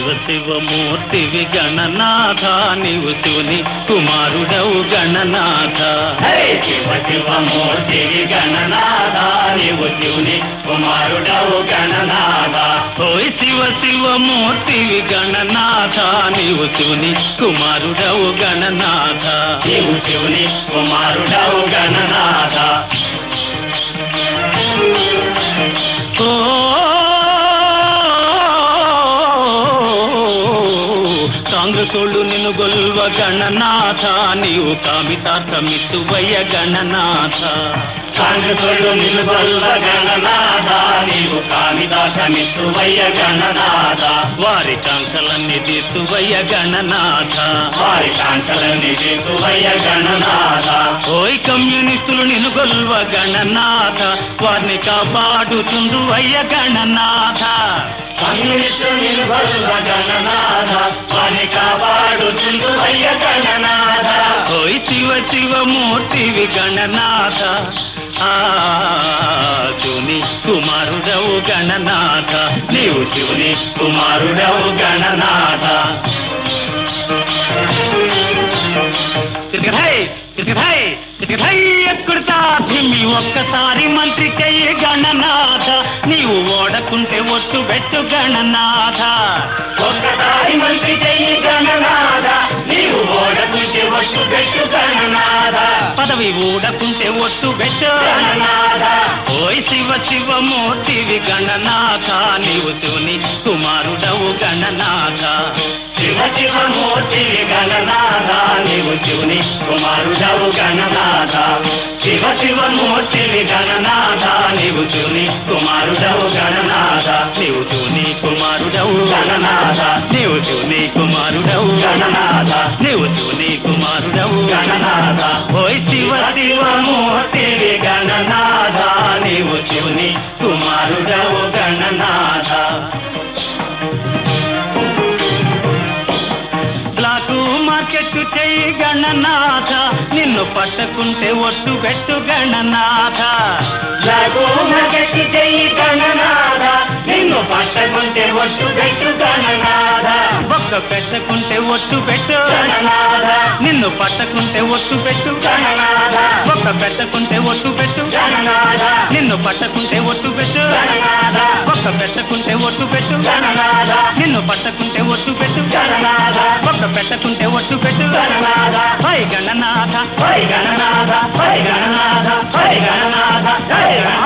శివమూర్తివి గణనాథ నీవు శివుని కుమారుడవు గణనాథ హరే శివ శివ మూర్తివి గణనాథ నీవు శివుని కుమారుడవు గణనాథ ఓయ్ శివ శివమూర్తివి గణనాథ నీవు శివుని కుమారుడవు గణనాథ నీవు శివుని కుమారుడవు గణనాథ ఓ సాంగతోళ్ళు నిన్ను గొల్వ గణనాథ నీవు కామితార్థమిత్తువయ్య గణనాథ కాంగ్రెసులు నిలుగొల్వ గణనాథ నీవు కామిదాసమిత్రువయ్య గణనాథ వారి కాంక్షలన్నీ తీర్తువయ్య గణనాథ వారి కాంక్షలని చేతువయ్య గణనాథ ఓయ్ కమ్యూనిస్టులు నిన్ను గొల్వ గణనాథ వారిని కాపాడుతుందువయ్య గణనాథ కమ్యూనిస్టు నిలుగొల్వ గణనాథ వారి కాపాడు చిందువయ్య గణనాథ ఓయ్ శివ శివమూర్తివి గణనాథ ఆ శివుని కుమారుడవు గణనాథ నీవు శివుని కుమారుడవు గణనాథ తిరగధై తిరగధై తిరగధై ఎక్కుడుతా భీమి ఒక్కసారి మంత్రి చెయ్యి గణనాథ నీవు ఓడకుంటే ఒట్టు పెట్టు గణనాథ ఒక్కసారి మంత్రి చెయ్యి గణనాథ నీవు ఓడకుంటే వస్తు పెట్టు గణనాథ పదవి ఊడకుంటే ఒట్టు పెట్టు గణనాథ ఓయ్ శివ శివమూర్తివి గణనాథ నీవు శివుని కుమారుడవు గణనాథ శివ శివ మూర్తి గణనాథ నీవు శివుని కుమారుడవు గణనాథ శివ శివ మూర్తి గణనాథ నీవు శివుని కుమారుడవు గణనాథ నీవు శివుని కుమారుడవు గణనాథ నీవు శివుని కుమారుడవు గణనాథ నీవు శివుని కుమారుడవు గణనాథ ఓయ్ శివ శివ మూర్తి గణనాథ నీవు శివుని కుమారుడవు గణనాథ బ్లాకు మార్కెట్ చెయ్యి గణనాథ నిన్ను పట్టకుంటే ఒట్టు పెట్టు గణనాథ లఘుమగతి చెయ్యి గణనాథ నిన్ను పట్టకుంటే ఒట్టు పెట్టు గణనాథ ఒక్క పెట్టకుంటే ఒట్టు పెట్టు గణనాథ నిన్ను పట్టకుంటే ఒట్టు పెట్టు గణనాథ ఒక్క పెట్టకుంటే ఒట్టు పెట్టు గణనాథ నిన్ను పట్టకుంటే ఒట్టు పెట్టు గణనాథ ఒక్క పెట్టకుంటే ఒట్టు పెట్టు గణనాథ నిన్ను పట్టకుంటే ఒట్టు పెట్టు గణనాథ ఒక్క పెట్టకుంటే ఒట్టు పెట్టు గణనాథ హై గణనాథ హై గణనాథ హై గణనాథ హై గణనాథ హై గణనాథ